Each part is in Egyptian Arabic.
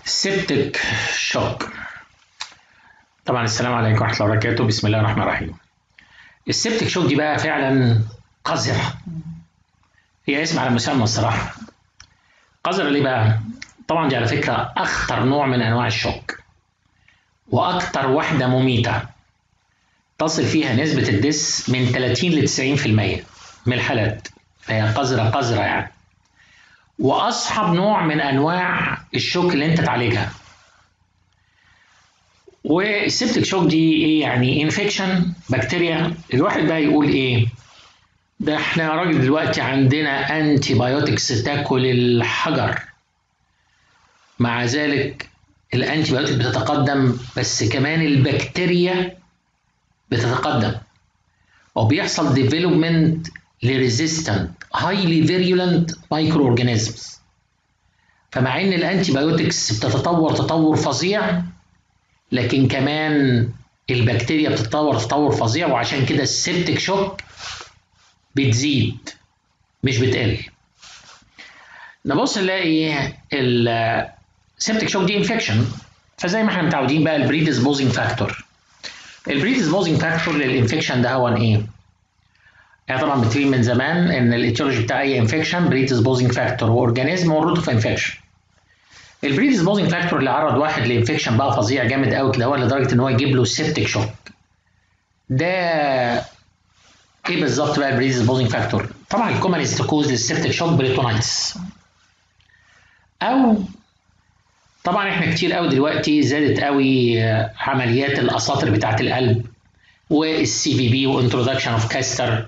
سيبتك شوك طبعا السلام عليكم ورحمه الله وبركاته بسم الله الرحمن الرحيم السيبتك شوك دي بقى فعلا قذرة هي اسم على مسمى الصراحة قذرة ليه بقى؟ طبعا دي على فكرة أخطر نوع من أنواع الشوك وأكتر واحدة مميتة تصل فيها نسبة الدس من 30 ل 90% من الحالات فهي قذرة قذرة يعني وأصعب نوع من أنواع الشوك اللي أنت تعالجها والسبتك شوك دي ايه يعني انفكشن بكتيريا الواحد بقى يقول ايه ده احنا يا راجل دلوقتي عندنا انتي بايوتكس تاكل الحجر مع ذلك الانتي بايوتك بتتقدم بس كمان البكتيريا بتتقدم وبيحصل ديفلوبمنت لريزيستنت هايلي فيريولنت مايكرو اورجانيزمز فمع ان الانتي بايوتكس بتتطور تطور فظيع لكن كمان البكتيريا بتتطور تطور فظيع وعشان كده السبتك شوك بتزيد مش بتقل نبص نلاقي السبتك شوك دي انفكشن فزي ما احنا متعودين بقى البريدسبوزنج فاكتور البريدسبوزنج فاكتور للانفكشن ده هو ايه؟ يعني طبعا متفقين من زمان ان الايتيولوجي بتاع اي انفكشن بريدسبوزنج فاكتور واورجانيزم والروت اوف انفكشن البريدسبوزنج فاكتور اللي عرض واحد لانفكشن بقى فظيع جامد قوي كده هو لدرجه ان هو يجيب له سيبتك شوك ده ايه بالظبط بقى البريدسبوزنج فاكتور طبعا الكومنست كوز للسيبتك شوك بريتونايتس او طبعا احنا كتير قوي دلوقتي زادت قوي عمليات الاساطر بتاعه القلب والسي في بي وانترودكشن اوف كاستر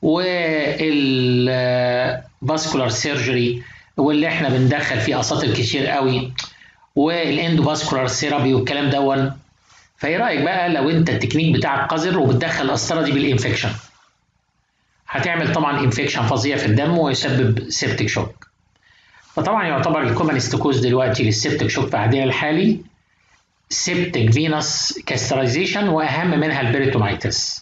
والفاسكولار سيرجري واللي احنا بندخل فيه اساطر كتير قوي والاندوفاسكولار ثيرابي والكلام دون فايه رايك بقى لو انت التكنيك بتاعك قذر وبتدخل القسطره دي بالانفكشن هتعمل طبعا انفكشن فظيع في الدم ويسبب سيبتك شوك فطبعا يعتبر الكومنست كوز دلوقتي للسيبتك شوك في عهدنا الحالي سيبتك فينوس كاسترايزيشن واهم منها البريتونايتس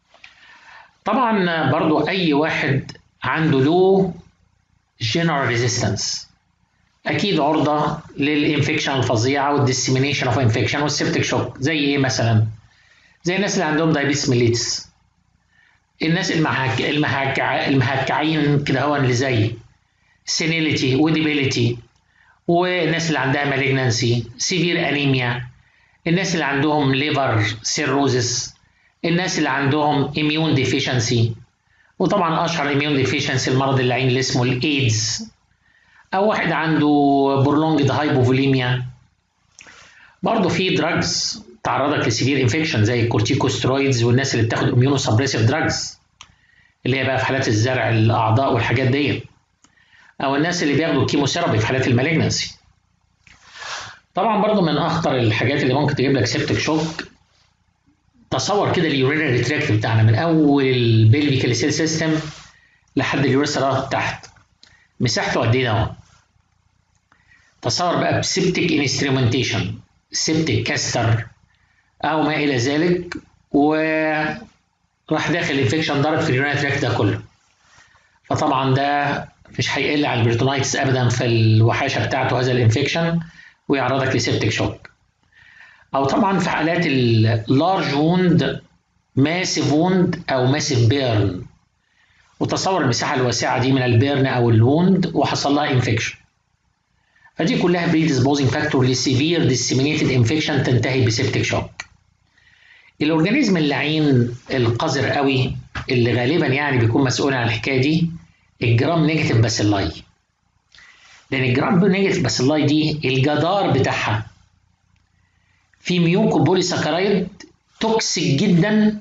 طبعا برضو اي واحد عنده لو جنرال ريزيستنس اكيد عرضه للانفكشن الفظيعه والديسيمينيشن اوف انفكشن والسيبتك شوك زي ايه مثلا زي الناس اللي عندهم دايبيتس ميليتس الناس المهك... المهك... المهكعين كده هو اللي زي سينيليتي وديبيليتي والناس اللي عندها مالجنانسي سيفير انيميا الناس اللي عندهم ليفر سيروزس الناس اللي عندهم اميون ديفيشنسي وطبعا اشهر اميون ديفيشنسي المرض اللعين اللي اسمه الايدز او واحد عنده برولونجد هايبوفوليميا برضه في دراجز تعرضك لسيفير انفكشن زي الكورتيكوسترويدز والناس اللي بتاخد اميونو سبريسيف دراجز اللي هي بقى في حالات الزرع الاعضاء والحاجات دي او الناس اللي بياخدوا كيموثيرابي في حالات المالجنسي طبعا برضه من اخطر الحاجات اللي ممكن تجيب لك سيبتك شوك تصور كده اليورينري تراكت بتاعنا من اول البلفيكال سيل سيستم لحد اليوريثرا تحت مساحته قد ايه ده تصور بقى بسيبتك انسترومنتيشن سيبتك كاستر او ما الى ذلك و راح داخل انفكشن ضرب في اليورينري تراكت ده كله فطبعا ده مش هيقل على البريتونايتس ابدا في الوحاشه بتاعته هذا الانفكشن ويعرضك لسيبتك شوك او طبعا في حالات اللارج ووند ماسيف ووند او ماسيف بيرن وتصور المساحه الواسعه دي من البيرن او الووند وحصل لها انفكشن فدي كلها بريدسبوزنج فاكتور لسيفير ديسيمينيتد انفكشن تنتهي بسيبتك شوك الاورجانيزم اللعين القذر قوي اللي غالبا يعني بيكون مسؤول عن الحكايه دي الجرام نيجاتيف باسيلاي لان الجرام نيجاتيف باسيلاي دي الجدار بتاعها في ميوكو بوليساكرايد توكسيك جدا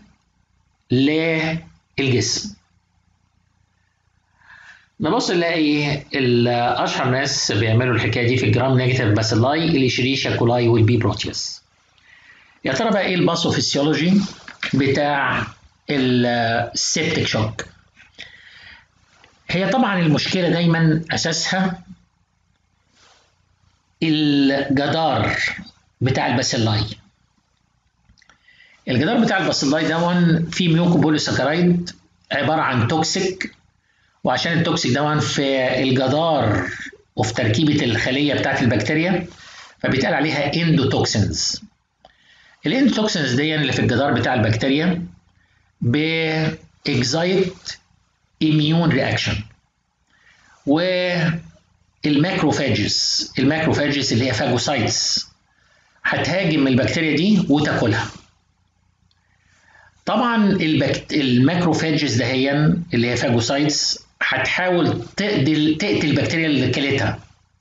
للجسم نبص نلاقي اشهر ناس بيعملوا الحكايه دي في الجرام نيجاتيف باسيلاي الاشريشيا كولاي والبي بروتيوس يا ترى بقى ايه الباثوفيسيولوجي بتاع السيبتك شوك هي طبعا المشكله دايما اساسها الجدار بتاع الباسيلاي الجدار بتاع الباسيلاي دون فيه ميوكوبوليساكرايد عباره عن توكسيك وعشان التوكسيك دون في الجدار وفي تركيبه الخليه بتاعت البكتيريا فبيتقال عليها اندوتوكسينز الاندوتوكسينز دي اللي في الجدار بتاع البكتيريا باكزايت immune رياكشن والماكروفاجز الماكروفاجز اللي هي فاجوسايتس هتهاجم البكتيريا دي وتاكلها طبعا البكت... الماكروفاجز دهيا اللي هي فاجوسايتس هتحاول تقتل تقتل البكتيريا اللي كلتها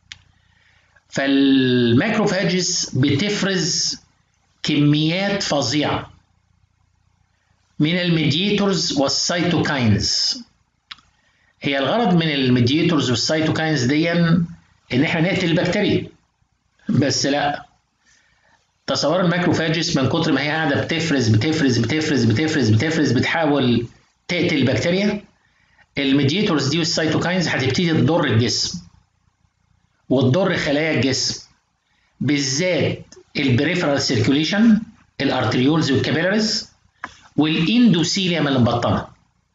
فالماكروفاجز بتفرز كميات فظيعه من الميديتورز والسيتوكاينز هي الغرض من الميديتورز والسيتوكاينز دي ان احنا نقتل البكتيريا بس لا تصور الماكروفاجس من كتر ما هي قاعده بتفرز بتفرز بتفرز بتفرز بتفرز بتحاول تقتل البكتيريا الميديتورز دي والسيتوكاينز هتبتدي تضر الجسم وتضر خلايا الجسم بالذات البريفرال سيركيوليشن الارتريولز والكابيلاريز والاندوثيليوم اللي مبطنه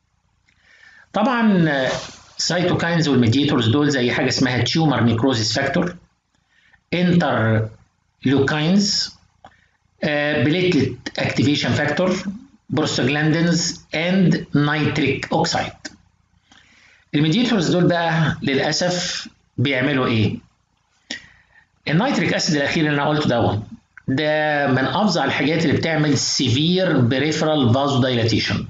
طبعا سيتوكاينز والميديتورز دول زي حاجه اسمها تيومر نيكروزيس فاكتور انتر لوكاينز بليتلت اكتيفيشن فاكتور بروستاجلاندينز اند نيتريك اوكسايد الميديتورز دول بقى للاسف بيعملوا ايه النيتريك اسيد الاخير اللي انا قلته ده ده من افظع الحاجات اللي بتعمل سيفير بريفرال فازو دايلاتيشن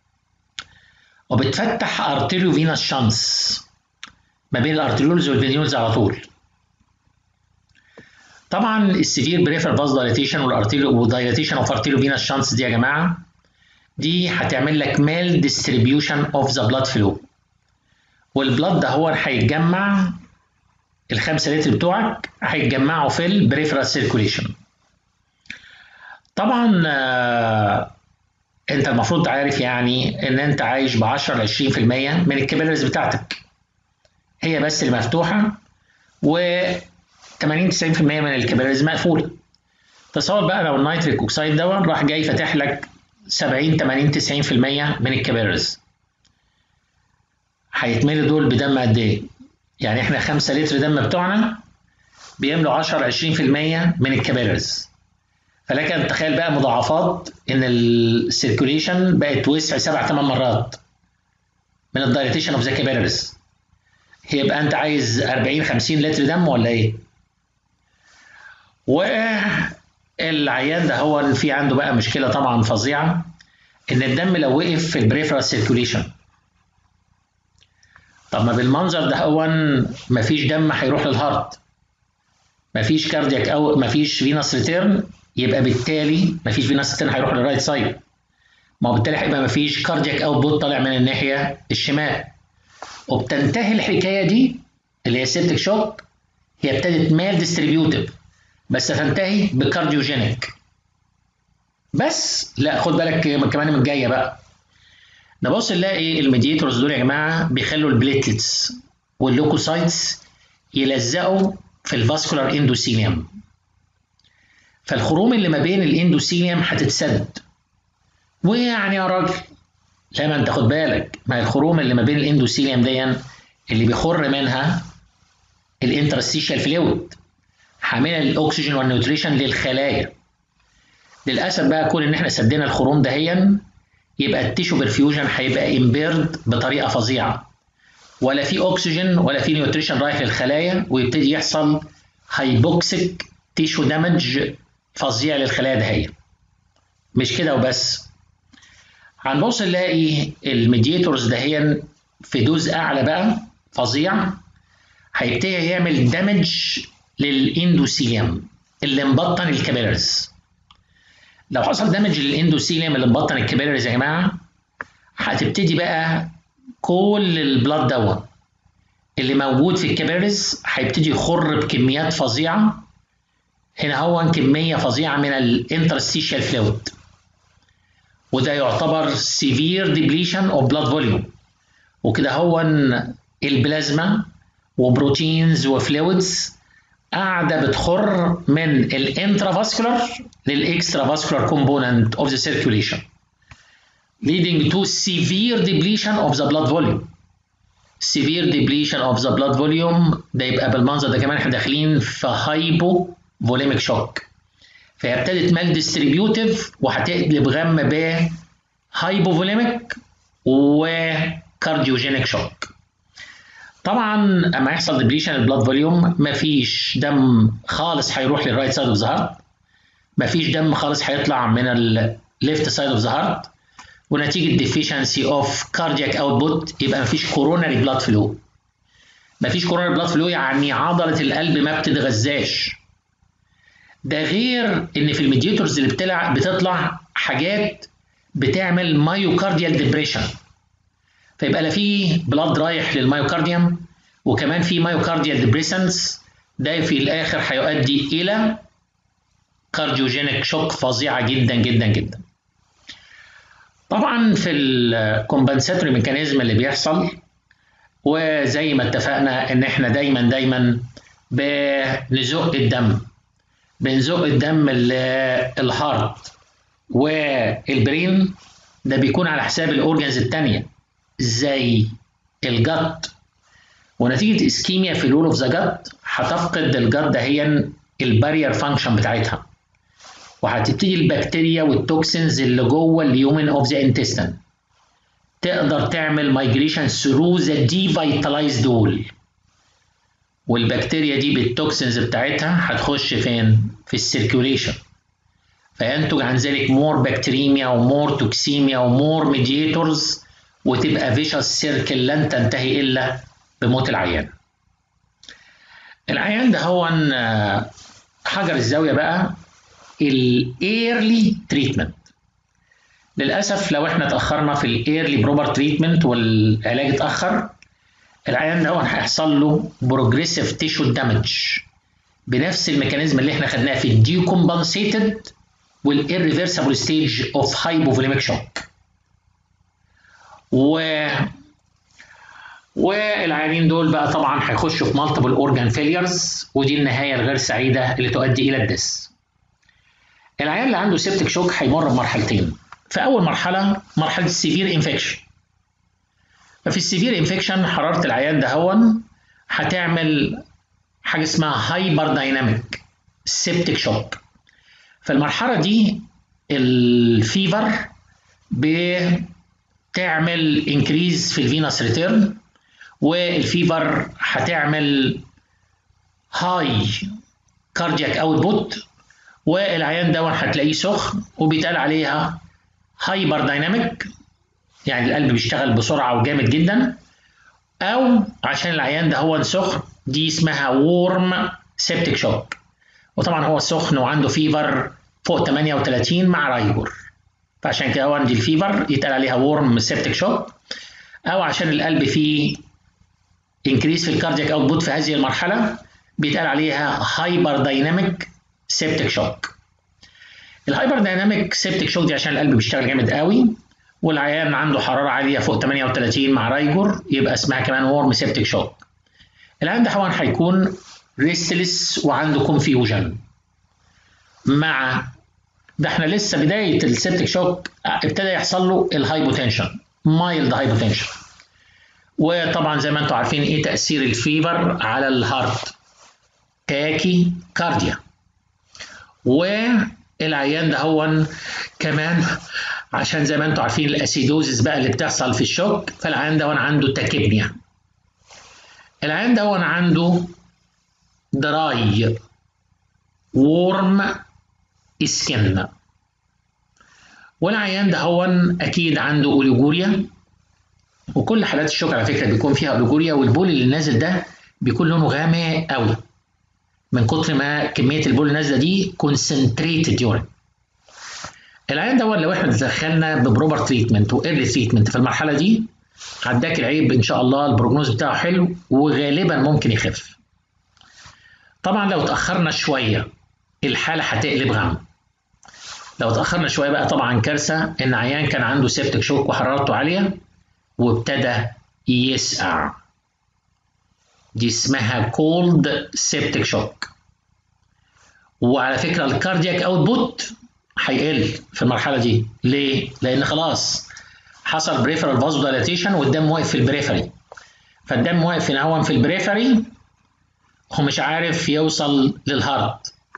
وبتفتح ارتيريو فينس شانس ما بين الارتريولز والفينيولز على طول طبعا السيفير بريفرال فاز دايلاتيشن والارتيريو ودايلاتيشن اوف ارتيريو فينس شانس دي يا جماعه دي هتعمل لك مال ديستريبيوشن اوف ذا بلاد فلو والبلاد ده هو هيتجمع الخمسة لتر بتوعك هيتجمعوا في البريفرال سيركوليشن طبعا آه انت المفروض عارف يعني ان انت عايش ب 10 ل 20% من الكابيلاريز بتاعتك هي بس اللي مفتوحه و 80 90% من الكابيلاريز مقفوله تصور بقى لو النيتريك اوكسيد ده راح جاي فاتح لك 70 80 90% من الكابيلاريز هيتملي دول بدم قد ايه؟ يعني احنا 5 لتر دم بتوعنا بيملوا 10 20% من الكابيلاريز فلك ان تتخيل بقى مضاعفات ان السيركوليشن بقت وسع سبع ثمان مرات من الدايليتيشن اوف ذا كابيلاريز يبقى انت عايز 40 50 لتر دم ولا ايه؟ والعيان ده هو في عنده بقى مشكله طبعا فظيعه ان الدم لو وقف في البريفرال سيركوليشن طب ما بالمنظر ده هو مفيش دم هيروح للهارت مفيش كاردياك او مفيش فينس ريتيرن يبقى بالتالي مفيش فينس ريتيرن هيروح للرايت سايد ما هو بالتالي هيبقى مفيش كاردياك اوتبوت طالع من الناحيه الشمال وبتنتهي الحكايه دي اللي هي سيبتك شوك هي ابتدت مال ديستريبيوتيف بس هتنتهي بكارديوجينيك بس لا خد بالك كمان من الجايه بقى نبص نلاقي الميديتورز دول يا جماعه بيخلوا البليتلتس واللوكوسايتس يلزقوا في الفاسكولار اندوثيليوم فالخروم اللي ما بين الاندوثيليوم هتتسد ويعني يا راجل لا ما انت خد بالك ما الخروم اللي ما بين الاندوثيليوم دي اللي بيخر منها الانترستيشال فلويد حامله للاكسجين والنيوتريشن للخلايا للاسف بقى كون ان احنا سدينا الخروم دهيا يبقى التيشو برفيوجن هيبقى امبيرد بطريقه فظيعه ولا في اكسجين ولا في نيوتريشن رايح للخلايا ويبتدي يحصل هايبوكسيك تيشو دامج فظيع للخلايا دهيا مش كده وبس هنبص نلاقي الميديتورز دهيا في دوز اعلى بقى فظيع هيبتدي يعمل دامج للاندوثيليوم اللي مبطن الكابيلاريز لو حصل دامج للاندوثيليوم اللي مبطن الكابيلاريز يا جماعه هتبتدي بقى كل البلاد دوت اللي موجود في الكابيلاريز هيبتدي يخر بكميات فظيعه هنا هو كميه فظيعه من الانترستيشال فلويد وده يعتبر سيفير ديبليشن اوف بلاد فوليوم وكده هو البلازما وبروتينز وفلويدز قاعده بتخر من الانترافاسكولار للاكسترافاسكولار كومبوننت اوف ذا circulation leading to severe depletion of the blood volume severe depletion of the blood volume ده يبقى بالمنظر ده كمان احنا داخلين في هايبو فوليميك شوك فهي ابتدت مال ديستريبيوتيف وهتقلب غم ب هايبوفوليميك وكارديوجينيك شوك طبعا اما يحصل ديبليشن البلاد فوليوم مفيش دم خالص هيروح للرايت سايد اوف ذا هارت مفيش دم خالص هيطلع من الليفت سايد اوف ذا هارت ونتيجه ديفيشنسي اوف كاردياك اوتبوت يبقى مفيش كوروناري بلاد فلو مفيش كوروناري بلاد فلو يعني عضله القلب ما بتتغذاش ده غير ان في الميديتورز اللي بتطلع بتطلع حاجات بتعمل مايوكارديال ديبريشن فيبقى لا في بلاد رايح للمايوكارديوم وكمان في مايوكارديال ديبريسنس ده في الاخر هيؤدي الى كارديوجينيك شوك فظيعه جدا جدا جدا طبعا في الكومبنساتوري ميكانيزم اللي بيحصل وزي ما اتفقنا ان احنا دايما دايما بنزق الدم بنزق الدم الهارت والبرين ده بيكون على حساب الاورجنز التانية زي الجت ونتيجة اسكيميا في الول اوف ذا جت هتفقد الجت دهيا البارير فانكشن بتاعتها وهتبتدي البكتيريا والتوكسينز اللي جوه اليومن اوف ذا انتستين تقدر تعمل مايجريشن ثرو ذا ديفيتالايزد وول والبكتيريا دي بالتوكسينز بتاعتها هتخش فين؟ في السيركيوليشن فينتج عن ذلك مور بكتيريميا ومور توكسيميا ومور ميدياتورز وتبقى فيشس سيركل لن تنتهي الا بموت العيان. العيان ده هو حجر الزاويه بقى الايرلي تريتمنت للاسف لو احنا اتاخرنا في الايرلي بروبر تريتمنت والعلاج اتاخر العيان ده هيحصل له بروجريسيف تيشو دامج بنفس الميكانيزم اللي احنا خدناه في الديكومبنسيتد والirreversible ستيج اوف hypovolemic شوك و والعيانين دول بقى طبعا هيخشوا في مالتيبل اورجان فيليرز ودي النهايه الغير سعيده اللي تؤدي الى الدس العيان اللي عنده سيبتك شوك هيمر بمرحلتين في اول مرحله مرحله السيفير انفكشن ففي السيفير انفكشن حراره العيان ده هون هتعمل حاجه اسمها هايبر دايناميك سيبتك شوك فالمرحله دي الفيفر بتعمل انكريز في الفينس ريتيرن والفيفر هتعمل هاي كاردياك اوتبوت والعيان ده هتلاقيه سخن وبيتقال عليها هايبر دايناميك يعني القلب بيشتغل بسرعه وجامد جدا او عشان العيان ده هو سخن دي اسمها وورم سيبتك شوك وطبعا هو سخن وعنده فيفر فوق 38 مع رايبور فعشان كده هو عندي الفيفر يتقال عليها وورم سيبتك شوك او عشان القلب فيه انكريس في الكاردياك اوتبوت في هذه المرحله بيتقال عليها هايبر دايناميك سيبتك شوك الهايبر دايناميك سيبتك شوك دي عشان القلب بيشتغل جامد قوي والعيان عنده حراره عاليه فوق 38 مع رايجور يبقى اسمها كمان وورم سيبتك شوك العيان ده طبعا هيكون ريستلس وعنده كونفيوجن مع ده احنا لسه بدايه السيبتك شوك ابتدى يحصل له الهايبوتنشن مايلد هايبوتنشن وطبعا زي ما انتم عارفين ايه تاثير الفيبر على الهارت تاكي كارديا والعيان ده هو كمان عشان زي ما انتم عارفين الاسيدوزيس بقى اللي بتحصل في الشوك فالعيان ده عنده تاكيبنيا العيان ده عنده دراي وورم سكن والعيان ده هو اكيد عنده اوليجوريا وكل حالات الشوك على فكره بيكون فيها اوليجوريا والبول اللي نازل ده بيكون لونه غامق قوي من كتر ما كميه البول النازله دي كونسنتريتد يورين العيان ده لو احنا دخلنا ببروبر تريتمنت وايرلي تريتمنت في المرحله دي عداك العيب ان شاء الله البروجنوز بتاعه حلو وغالبا ممكن يخف طبعا لو اتاخرنا شويه الحاله هتقلب غم لو اتاخرنا شويه بقى طبعا كارثه ان عيان كان عنده سيبتك شوك وحرارته عاليه وابتدى يسقع دي اسمها كولد سيبتك شوك وعلى فكره الكاردياك اوتبوت هيقل في المرحله دي ليه لان خلاص حصل بريفرال فازو دايلاتيشن والدم واقف في البريفري فالدم واقف هنا في البريفري هو مش عارف يوصل للهارت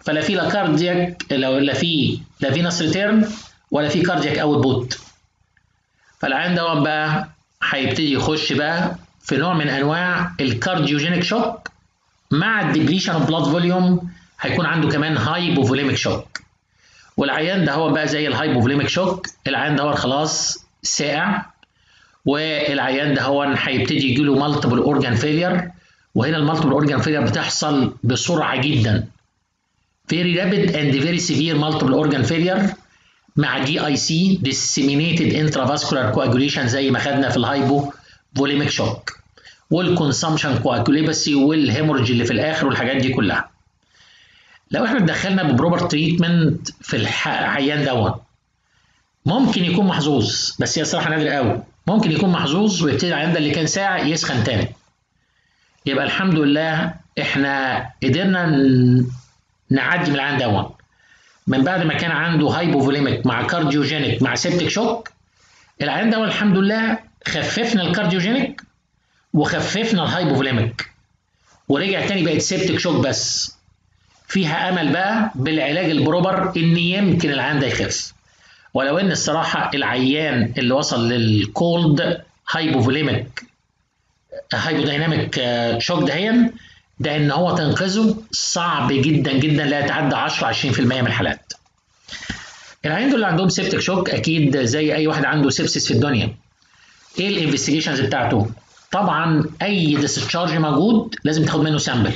فلا في لا كاردياك لو لا في لا فينس ريتيرن ولا في كاردياك اوت بوت فالعيان دوت بقى هيبتدي يخش بقى في نوع من انواع الكارديوجينيك شوك مع الديبليشن اوف بلاد فوليوم هيكون عنده كمان هايبوفوليميك شوك والعيان ده هو بقى زي الهايبوفوليميك شوك العيان ده هو خلاص ساقع والعيان ده هو هيبتدي يجي له مالتيبل اورجان فيلير وهنا المالتيبل اورجان فيلير بتحصل بسرعه جدا very rapid and very severe multiple organ failure مع جي اي سي disseminated intravascular coagulation زي ما خدنا في الهايبو فوليميك شوك والكونسامشن كواكوليبسي والهيموريج اللي في الاخر والحاجات دي كلها لو احنا اتدخلنا ببروبر تريتمنت في العيان دوت ممكن يكون محظوظ بس هي صراحه نادر قوي ممكن يكون محظوظ ويبتدي العيان ده اللي كان ساعة يسخن تاني يبقى الحمد لله احنا قدرنا نعدي من العيان دوت من بعد ما كان عنده هايبوفوليميك مع كارديوجينيك مع سيبتك شوك العيان دوت الحمد لله خففنا الكارديوجينيك وخففنا الهايبوفوليميك ورجع تاني بقت سيبتك شوك بس فيها امل بقى بالعلاج البروبر ان يمكن العيان ده يخف ولو ان الصراحه العيان اللي وصل للكولد هايبوفوليميك هايبودايناميك شوك دهيا ده ان هو تنقذه صعب جدا جدا لا يتعدى 10 20% من الحالات. العيان دول اللي عندهم سيبتك شوك اكيد زي اي واحد عنده سيبسيس في الدنيا. ايه الانفستيجيشنز بتاعته؟ طبعا اي ديسشارج موجود لازم تاخد منه سامبل.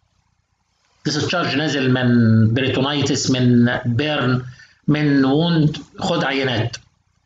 ديسشارج نازل من بريتونايتس من بيرن من ووند خد عينات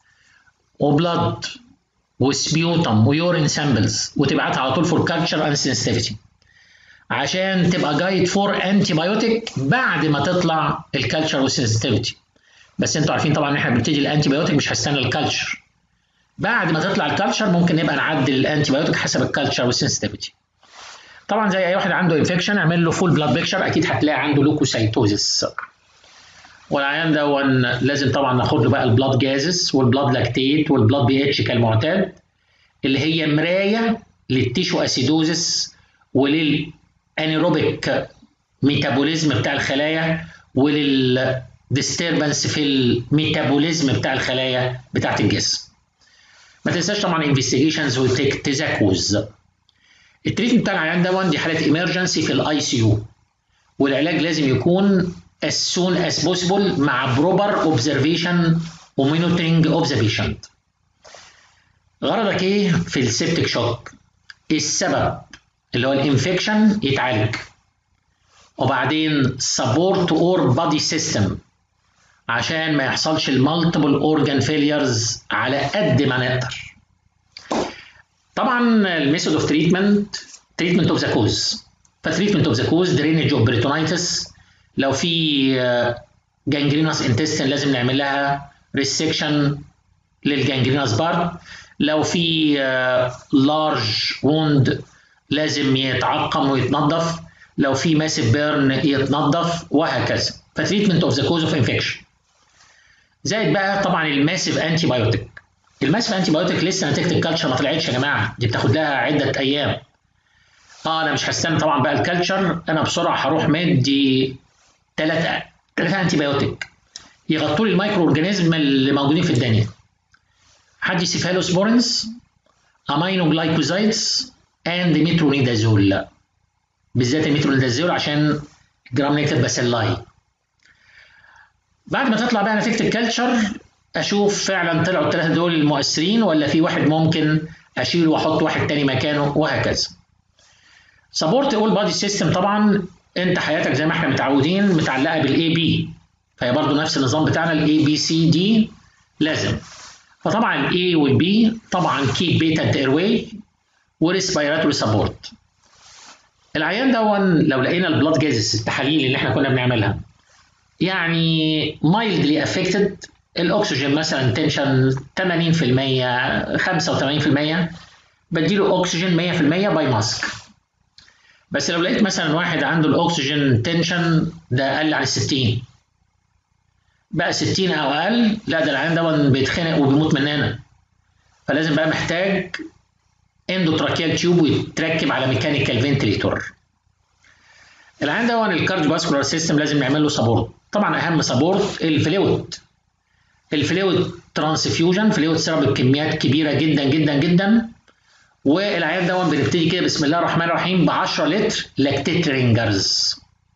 وبلاد وسبيوتم ويورين سامبلز وتبعتها على طول فور كالتشر اند سنسيتيفيتي عشان تبقى جايد فور انتي بايوتيك بعد ما تطلع الكالتشر والسنسيتيفيتي بس انتوا عارفين طبعا ان احنا بنبتدي الانتي بايوتيك مش هستنى الكالتشر بعد ما تطلع الكالتشر ممكن نبقى نعدل الانتي بايوتيك حسب الكالتشر والسنسيتيفيتي طبعا زي اي واحد عنده انفكشن اعمل له فول بلاد بيكشر اكيد هتلاقي عنده لوكوسايتوزس والعيان ده لازم طبعا ناخد له بقى البلاد جازس والبلاد لاكتيت والبلاد بي اتش كالمعتاد اللي هي مرايه للتيشو اسيدوزس وللانيروبيك ميتابوليزم بتاع الخلايا وللديستربنس في الميتابوليزم بتاع الخلايا بتاعت الجسم. ما تنساش طبعا انفستيجيشنز وتيك تزاكوز. التريتمنت بتاع العيان ده دي حاله ايمرجنسي في الاي سي يو والعلاج لازم يكون as soon as possible مع proper observation ومونيتورنج of the patient. غرضك ايه في السيبتك شوك؟ السبب اللي هو الانفكشن يتعالج. وبعدين support or body system عشان ما يحصلش المالتيبل اورجان فيليرز على قد ما نقدر. طبعا الميثود اوف تريتمنت تريتمنت اوف ذا كوز فتريتمنت اوف ذا كوز درينج اوف بريتونايتس لو في جانجرينوس انتستين لازم نعمل لها ريسكشن للجانجرينوس بارت لو في لارج ووند لازم يتعقم ويتنظف لو في ماسيف بيرن يتنظف وهكذا فتريتمنت اوف ذا كوز اوف انفكشن زائد بقى طبعا الماسيف انتي بايوتيك الماسيف انتي بايوتيك لسه نتيجه الكالتشر ما طلعتش يا جماعه دي بتاخد لها عده ايام اه انا مش هستنى طبعا بقى الكالتشر انا بسرعه هروح مدي ثلاثة ثلاثة انتي بايوتيك يغطوا لي المايكرو اورجانيزم اللي موجودين في الدنيا حد سيفالوسبورنز امينو جلايكوزايدز اند ميترونيدازول بالذات الميترونيدازول عشان جرام نيجاتيف باسيلاي بعد ما تطلع بقى نتيجه الكالتشر اشوف فعلا طلعوا الثلاثه دول المؤثرين ولا في واحد ممكن اشيله واحط واحد تاني مكانه وهكذا سبورت اول بادي سيستم طبعا انت حياتك زي ما احنا متعودين متعلقه بالاي بي فهي برضو نفس النظام بتاعنا الاي بي سي دي لازم فطبعا الاي والبي طبعا كيب بيتا اير واي وريسبيراتوري سبورت العيان دون لو لقينا البلاد جازس التحاليل اللي احنا كنا بنعملها يعني مايلدلي افكتد الاكسجين مثلا تنشن 80% 85% بديله اكسجين 100% باي ماسك بس لو لقيت مثلا واحد عنده الاكسجين تنشن ده اقل عن ال 60 بقى 60 او اقل لا ده العيان ده بيتخنق وبيموت مننا فلازم بقى محتاج اندوتراكيال تيوب ويتركب على ميكانيكال فنتليتور العيان ده الكارديو فاسكولار سيستم لازم نعمل له سبورت طبعا اهم سبورت الفلويد الفلويد ترانسفيوجن فلويد سيرب بكميات كبيره جدا جدا جدا والعيان ده بنبتدي كده بسم الله الرحمن الرحيم ب 10 لتر لاكتيت رينجرز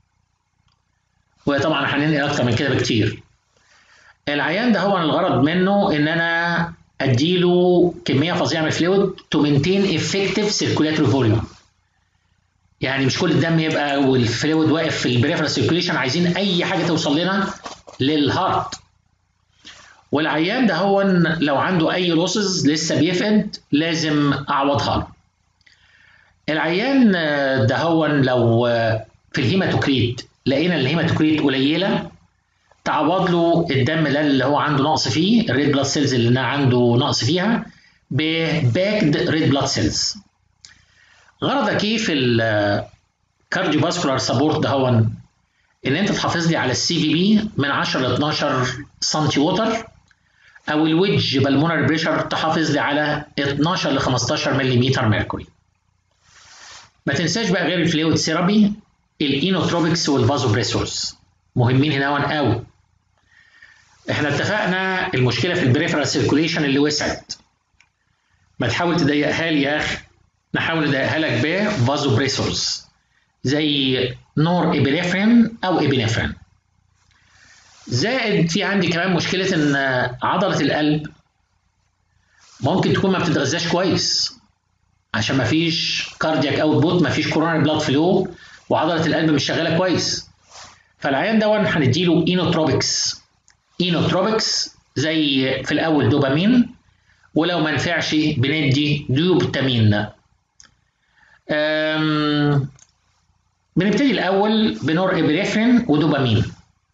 وطبعا هننقل اكتر من كده بكتير العيان ده هو الغرض منه ان انا اديله كميه فظيعه من الفلويد تو مينتين افكتيف سيركولاتوري فوليوم يعني مش كل الدم يبقى والفلويد واقف في البريفرال سيركوليشن عايزين اي حاجه توصل لنا للهارت والعيان ده هو لو عنده اي لوسز لسه بيفقد لازم اعوضها له العيان ده هو لو في الهيماتوكريت لقينا الهيماتوكريت قليله تعوض له الدم ده اللي هو عنده نقص فيه الريد بلاد سيلز اللي عنده نقص فيها بباكد ريد بلاد سيلز غرضك ايه في الكارديو فاسكولار سبورت ده هو ان انت تحافظ لي على السي في بي من 10 ل 12 سنتي ووتر او الويدج بالمونر بريشر تحافظ لي على 12 ل 15 ملم ميركوري ما تنساش بقى غير الفلويد ثيرابي الاينوتروبكس والفازوبريسورز مهمين هنا قوي احنا اتفقنا المشكله في البريفرال سيركوليشن اللي وسعت ما تحاول تضيقها لي يا اخي نحاول نضايقها لك بفازوبريسورز زي نور ابينفرين او ابينفرين زائد في عندي كمان مشكله ان عضله القلب ممكن تكون ما بتتغذاش كويس عشان ما فيش كاردياك اوت بوت ما فيش كوروناري بلاد فلو وعضله القلب مش شغاله كويس فالعيان ده هنديله اينوتروبكس اينوتروبكس زي في الاول دوبامين ولو ما نفعش بندي دوبتامين بنبتدي الاول بنور ابريفرين ودوبامين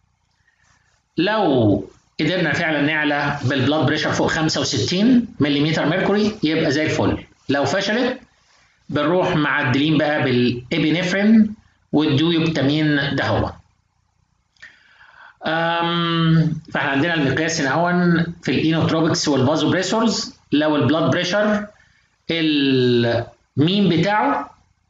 لو قدرنا فعلا نعلى بالبلاد بريشر فوق 65 ملم ميركوري يبقى زي الفل لو فشلت بنروح معدلين بقى بالابينفرين والدويوبتامين ده هو فاحنا عندنا المقياس هنا هو في الاينوتروبكس والفازوبريسورز لو البلاد بريشر المين بتاعه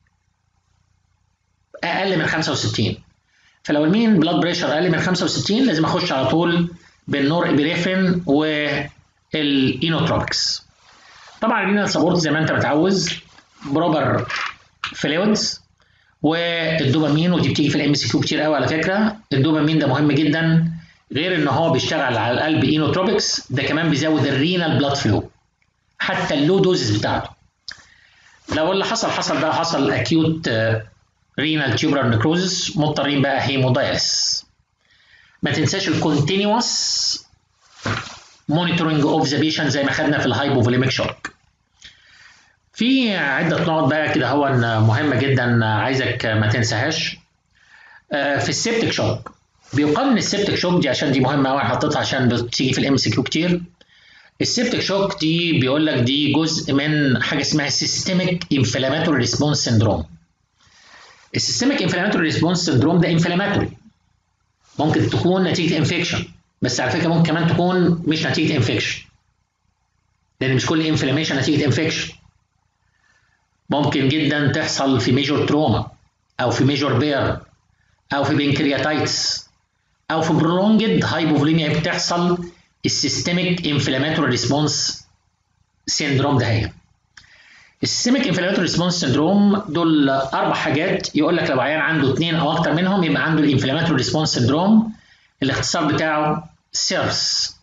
اقل من 65 فلو المين بلاد بريشر اقل من 65 لازم اخش على طول بالنور ابريفين والاينوتروبكس طبعا الرينال سبورت زي ما انت متعوز بروبر فلويدز والدوبامين ودي بتيجي في الام سي كيو كتير قوي على فكره الدوبامين ده مهم جدا غير ان هو بيشتغل على القلب اينوتروبكس ده كمان بيزود الرينال بلاد فلو حتى اللو دوزز بتاعته لو اللي حصل حصل بقى حصل اكيوت رينال تيوبرال نكروزس مضطرين بقى هيمودايس ما تنساش الكونتينوس مونيتورنج اوف ذا بيشنت زي ما خدنا في الهايبوفوليميك شوك في عدة نقط بقى كده هو مهمة جدا عايزك ما تنساهاش في السيبتك شوك بيقارن السيبتك شوك دي عشان دي مهمة قوي حطيتها عشان بتيجي في الام سي كيو كتير السيبتك شوك دي بيقول لك دي جزء من حاجة اسمها سيستميك انفلاماتوري ريسبونس سيندروم السيستميك انفلاماتوري ريسبونس سيندروم ده انفلاماتوري ممكن تكون نتيجة انفكشن بس على فكرة ممكن كمان تكون مش نتيجة انفكشن لأن مش كل انفلاميشن نتيجة انفكشن ممكن جدا تحصل في ميجور تروما او في ميجور بير او في بنكرياتايتس او في برولونجد هايبوفوليميا بتحصل السيستميك انفلاماتوري ريسبونس سيندروم ده هي السيستميك انفلاماتوري ريسبونس سيندروم دول اربع حاجات يقول لك لو عيان عنده اثنين او اكتر منهم يبقى عنده الانفلاماتوري ريسبونس سيندروم الاختصار بتاعه سيرس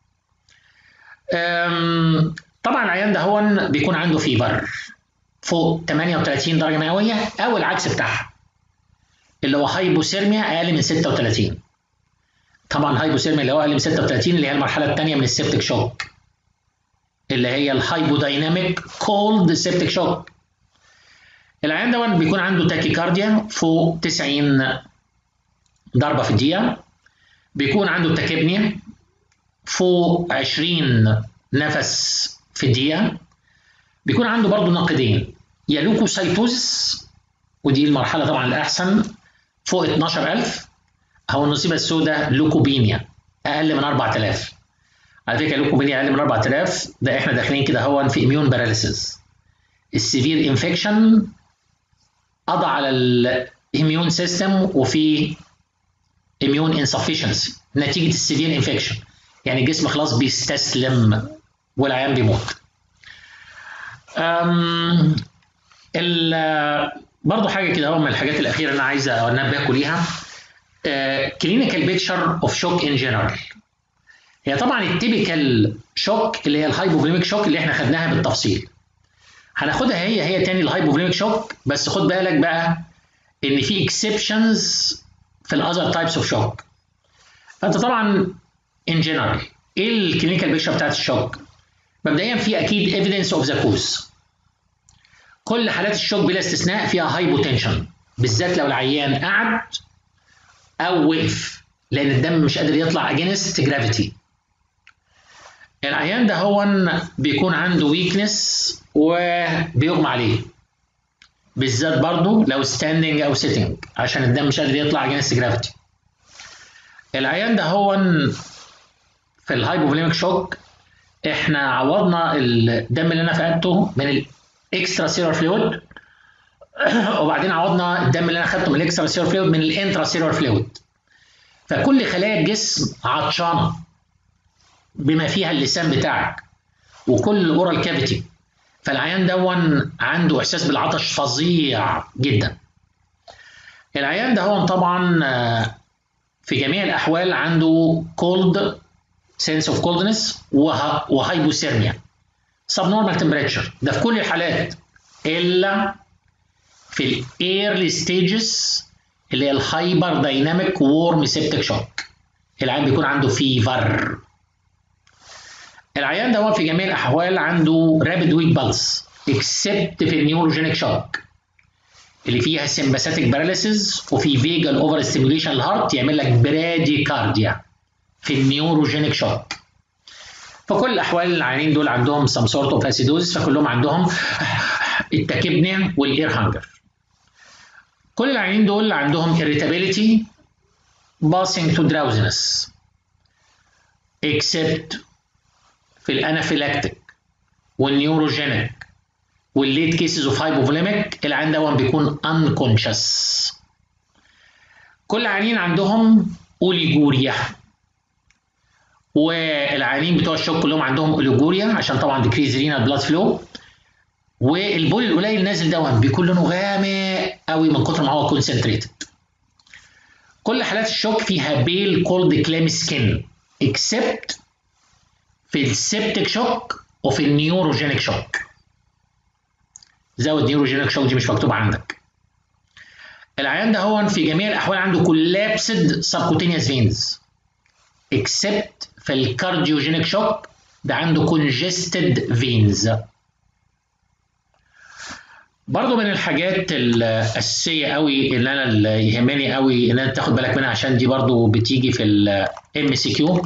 طبعا العيان ده هو بيكون عنده فيبر فوق 38 درجه مئويه او العكس بتاعها اللي هو هايبوثيرميا اقل من 36 طبعا هايبوثيرميا اللي هو اقل من 36 اللي هي المرحله الثانيه من السيبتك شوك اللي هي الهايبودايناميك كولد سيبتك شوك العيان ده بيكون عنده تاكيكارديا فوق 90 ضربه في الدقيقه بيكون عنده تاكيبنيا فوق 20 نفس في الدقيقه بيكون عنده برضه ناقدين يا لوكوسايتوزس ودي المرحله طبعا الاحسن فوق 12000 او النصيبه السوداء لوكوبينيا اقل من 4000 على فكره لوكوبينيا اقل من 4000 ده احنا داخلين كده هو في اميون باراليسيس السيفير انفكشن قضى على immune system وفي immune insufficiency نتيجه السيفير انفكشن يعني الجسم خلاص بيستسلم والعيان بيموت أم برضه حاجه كده هو من الحاجات الاخيره اللي انا عايز انبهكم ليها كلينيكال بيكتشر اوف شوك ان جنرال هي طبعا التيبيكال شوك اللي هي الهايبوفليميك شوك اللي احنا خدناها بالتفصيل هناخدها هي هي تاني الهايبوفليميك شوك بس خد بالك بقى ان في اكسبشنز في الاذر تايبس اوف شوك فانت طبعا ان جنرال ايه الكلينيكال بيكتشر بتاعت الشوك مبدئيا في اكيد ايفيدنس اوف ذا كوز كل حالات الشوك بلا استثناء فيها هايبوتنشن بالذات لو العيان قعد او وقف لان الدم مش قادر يطلع اجينست جرافيتي العيان ده هو بيكون عنده ويكنس وبيغمى عليه بالذات برضه لو ستاندنج او سيتنج عشان الدم مش قادر يطلع اجينست جرافيتي العيان ده هو في الهايبوفوليميك شوك احنا عوضنا الدم اللي انا فقدته من الاكسترا سيلر فلويد وبعدين عوضنا الدم اللي انا خدته من الاكسترا سيلر فلويد من الانترا سيلر فلويد فكل خلايا الجسم عطشانه بما فيها اللسان بتاعك وكل الاورال كافيتي فالعيان دون عنده احساس بالعطش فظيع جدا العيان ده هو طبعا في جميع الاحوال عنده كولد سنس اوف كولدنس وهايبوثيرميا سب نورمال تمبريتشر ده في كل الحالات الا في الايرلي ستيجز اللي هي الهايبر دايناميك وورم سيبتك شوك العيان بيكون عنده فيفر العيان ده في جميع الاحوال عنده رابيد ويك بالس اكسبت في النيوروجينيك شوك اللي فيها سمباثيك باراليسيس وفي فيجال اوفر ستيميوليشن الهارت يعمل لك برادي كارديا في النيوروجينيك شوك فكل الاحوال العيانين دول عندهم سم سورت اوف اسيدوز فكلهم عندهم التكبنيا والاير هانجر كل العيانين دول عندهم irritability passing to drowsiness except في الانافيلاكتيك والنيوروجينيك والليت كيسز اوف هايبوفوليميك العيان ده بيكون انكونشس كل العيانين عندهم اوليجوريا والعيانين بتوع الشوك كلهم عندهم اوليجوريا عشان طبعا ديكريز رينال بلاد فلو والبول القليل نازل ده بيكون لونه غامق قوي من كتر ما هو كونسنتريتد كل حالات الشوك فيها بيل كولد كلام سكين اكسبت في السبتك شوك وفي النيوروجينيك شوك زود نيوروجينيك شوك دي مش مكتوبه عندك العيان ده هو في جميع الاحوال عنده كولابسد سبكوتينيوس فينز اكسبت في الكارديوجينيك شوك ده عنده كونجستد فينز برضو من الحاجات الاساسيه قوي اللي انا اللي يهمني قوي ان انت تاخد بالك منها عشان دي برضو بتيجي في الام سي كيو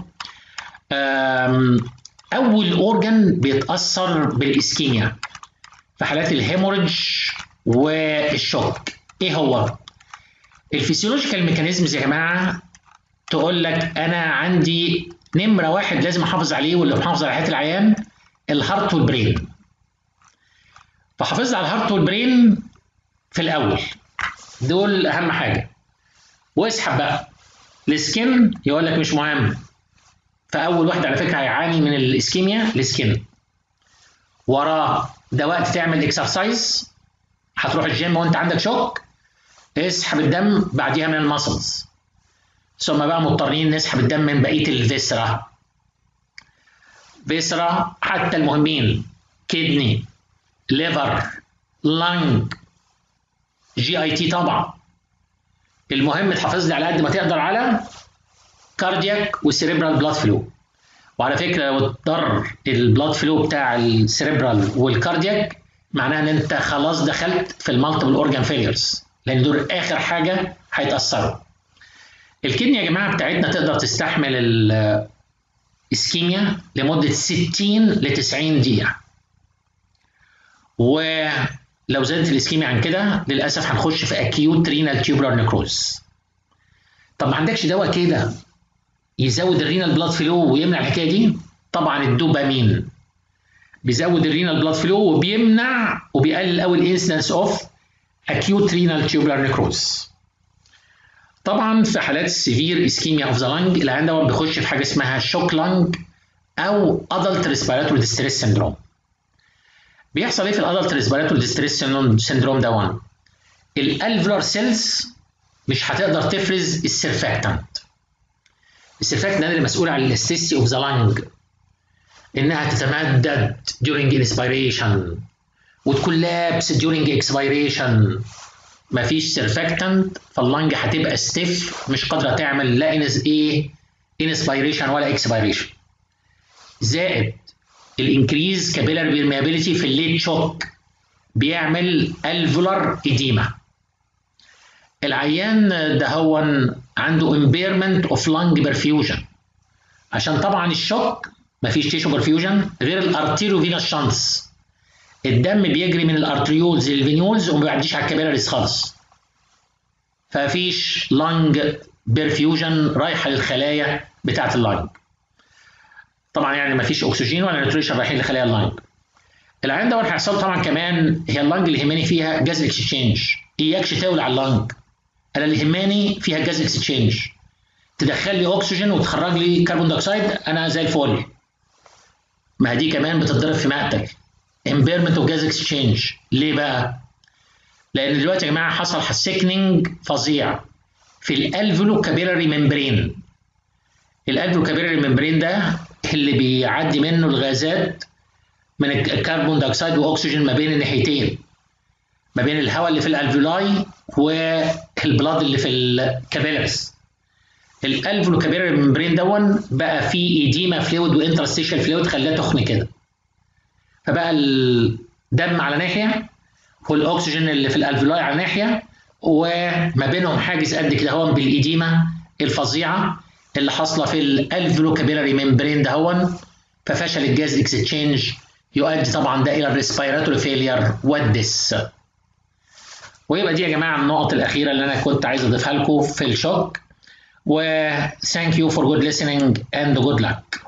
اول اورجن بيتاثر بالاسكيميا في حالات الهيموريدج والشوك ايه هو الفسيولوجيكال ميكانيزمز يا جماعه تقول لك انا عندي نمره واحد لازم احافظ عليه واللي محافظ على حياه العيان الهارت والبرين فحافظ على الهارت والبرين في الاول دول اهم حاجه واسحب بقى السكن يقول لك مش مهم فاول واحد على فكره هيعاني من الاسكيميا السكن وراه ده وقت تعمل اكسرسايز هتروح الجيم وانت عندك شوك اسحب الدم بعديها من المسلز ثم بقى مضطرين نسحب الدم من بقيه الفيسرا فيسرا حتى المهمين كدني ليفر لانج جي اي تي طبعا المهم تحافظ لي على قد ما تقدر على كاردياك وسيريبرال بلاد فلو وعلى فكره لو اضطر البلاد فلو بتاع السيريبرال والكاردياك معناها ان انت خلاص دخلت في المالتيبل اورجان فيليرز لان دول اخر حاجه هيتاثروا الكدني يا جماعه بتاعتنا تقدر تستحمل الاسكيميا لمده 60 ل 90 دقيقه ولو زادت الاسكيميا عن كده للاسف هنخش في اكيوت رينال تيوبولار نيكروز طب ما عندكش دواء كده يزود الرينال بلاد فلو ويمنع الحكايه دي طبعا الدوبامين بيزود الرينال بلاد فلو وبيمنع وبيقلل قوي الانسيدنس اوف اكيوت رينال تيوبولار نيكروز طبعا في حالات السيفير اسكيميا اوف ذا لانج العيان ده بيخش في حاجه اسمها شوك لانج او ادلت ريسبيراتوري ديستريس سيندروم بيحصل ايه في الادلت ريسبيراتوري ديستريس سيندروم ده الالفولار سيلز مش هتقدر تفرز السيرفاكتنت السيرفاكتنت ده اللي مسؤول عن الاستيسي اوف ذا لانج انها تتمدد during inspiration وتكولابس during expiration مفيش سيرفاكتنت فاللنج هتبقى ستيف مش قادره تعمل لا انس ايه انسبيريشن ولا اكسبيريشن زائد الانكريز كابيلاري بيرميابيليتي في الليد شوك بيعمل الفولار ايديما العيان ده هو عنده امبيرمنت اوف لانج برفيوجن عشان طبعا الشوك مفيش تيشو برفيوجن غير الارتيريو فينا شانس الدم بيجري من الارتريولز للفينيولز وما بيعديش على الكابيلاريز خالص فمفيش لانج برفيوجن رايحه للخلايا بتاعه اللانج طبعا يعني مفيش اكسجين ولا نيتروجين رايحين لخلايا اللانج العين ده هيحصل طبعا كمان هي اللانج اللي يهمني فيها جاز اكسشينج اياكش تولع اللانج انا اللي يهمني فيها جاز اكسشينج تدخل لي اكسجين وتخرج لي كربون دايوكسيد انا زي الفل ما دي كمان بتتضرب في مقتل امبيرمنت اوف جاز اكسشينج ليه بقى؟ لان دلوقتي يا جماعه حصل سيكنينج فظيع في الالفولو كابيلاري ممبرين الالفولو كابيلاري ممبرين ده اللي بيعدي منه الغازات من الكربون دايوكسيد واكسجين ما بين الناحيتين ما بين الهواء اللي في الالفولاي والبلاد اللي في الكابيلاريز الالفولو كابيلاري ممبرين دون بقى فيه ايديما فلويد وانترستيشال فلويد خلاه تخن كده فبقى الدم على ناحيه والاكسجين اللي في الالفيولاي على ناحيه وما بينهم حاجز قد كده هون بالايديما الفظيعه اللي حاصله في الالفيولو كابيلاري ممبرين ده هون ففشل الجاز اكستشينج يؤدي طبعا ده الى الريسبيراتوري فيلير والدس ويبقى دي يا جماعه النقط الاخيره اللي انا كنت عايز اضيفها لكم في الشوك و thank you for good listening and good luck